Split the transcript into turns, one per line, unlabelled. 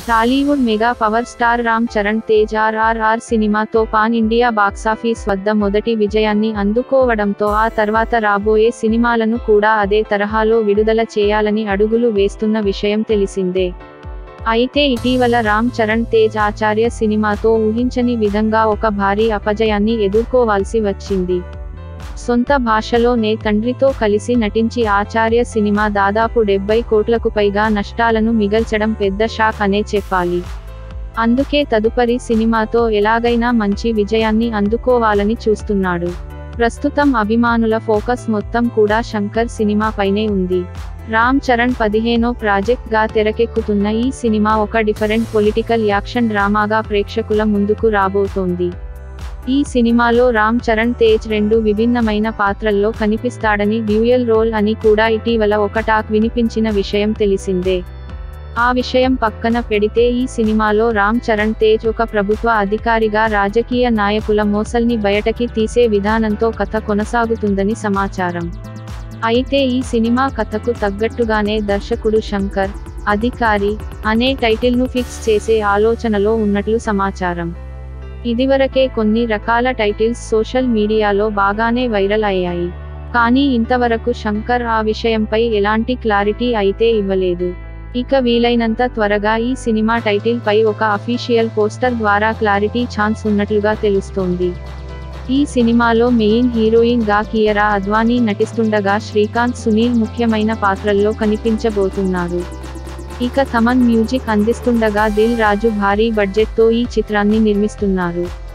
Tollywood mega power star Ram Charan Tej RRR సినిమాతో pan India box office వద్ద మొదటి విజయాన్ని అందుకోవడంతో ఆ తర్వాత రాబోయే సినిమాలను కూడా అదే తరహాలో విడుదల చేయాలని అడుగులు వేస్తున్న విషయం తెలిసిందే అయితే ఇటీవల రామ్ చరణ్ తేజ్ ఆచార్య సినిమాతో ఊహించని విధంగా ఒక భారీ అపజయాన్ని ఎదుర్కోవాల్సి వచ్చింది సొంత భాషలోనే తండ్రితో కలిసి నటించి ఆచార్య సినిమా దాదాపు డెబ్బై కోట్లకు పైగా నష్టాలను మిగల్చడం పెద్ద షాక్ అనే చెప్పాలి అందుకే తదుపరి సినిమాతో ఎలాగైనా మంచి విజయాన్ని అందుకోవాలని చూస్తున్నాడు ప్రస్తుతం అభిమానుల ఫోకస్ మొత్తం కూడా శంకర్ సినిమాపైనే ఉంది రామ్ చరణ్ పదిహేనో ప్రాజెక్ట్ గా తెరకెక్కుతున్న ఈ సినిమా ఒక డిఫరెంట్ పొలిటికల్ యాక్షన్ డ్రామాగా ప్రేక్షకుల ముందుకు రాబోతోంది ఈ సినిమాలో రామ్ చరణ్ తేజ్ రెండు విభిన్నమైన పాత్రల్లో కనిపిస్తాడని డ్యూయల్ రోల్ అని కూడా ఇటీవల ఒక టాక్ వినిపించిన విషయం తెలిసిందే ఆ విషయం పక్కన పెడితే ఈ సినిమాలో రామ్ చరణ్ తేజ్ ఒక ప్రభుత్వ అధికారిగా రాజకీయ నాయకుల మోసల్ని బయటకి తీసే విధానంతో కథ కొనసాగుతుందని సమాచారం అయితే ఈ సినిమా కథకు తగ్గట్టుగానే దర్శకుడు శంకర్ అధికారి అనే టైటిల్ను ఫిక్స్ చేసే ఆలోచనలో ఉన్నట్లు సమాచారం ఇదివరకే కొన్ని రకాల టైటిల్స్ సోషల్ మీడియాలో బాగానే వైరల్ అయ్యాయి కానీ ఇంతవరకు శంకర్ ఆ విషయంపై ఎలాంటి క్లారిటీ అయితే ఇవ్వలేదు ఇక వీలైనంత త్వరగా ఈ సినిమా టైటిల్ పై ఒక అఫీషియల్ పోస్టర్ ద్వారా క్లారిటీ ఛాన్స్ ఉన్నట్లుగా తెలుస్తోంది ఈ సినిమాలో మెయిన్ హీరోయిన్ గా కియరా అద్వానీ నటిస్తుండగా శ్రీకాంత్ సునీల్ ముఖ్యమైన పాత్రల్లో కనిపించబోతున్నారు ఇక తమన్ మ్యూజిక్ అందిస్తుండగా దిల్ రాజు భారీ బడ్జెట్ తో ఈ చిత్రాన్ని నిర్మిస్తున్నారు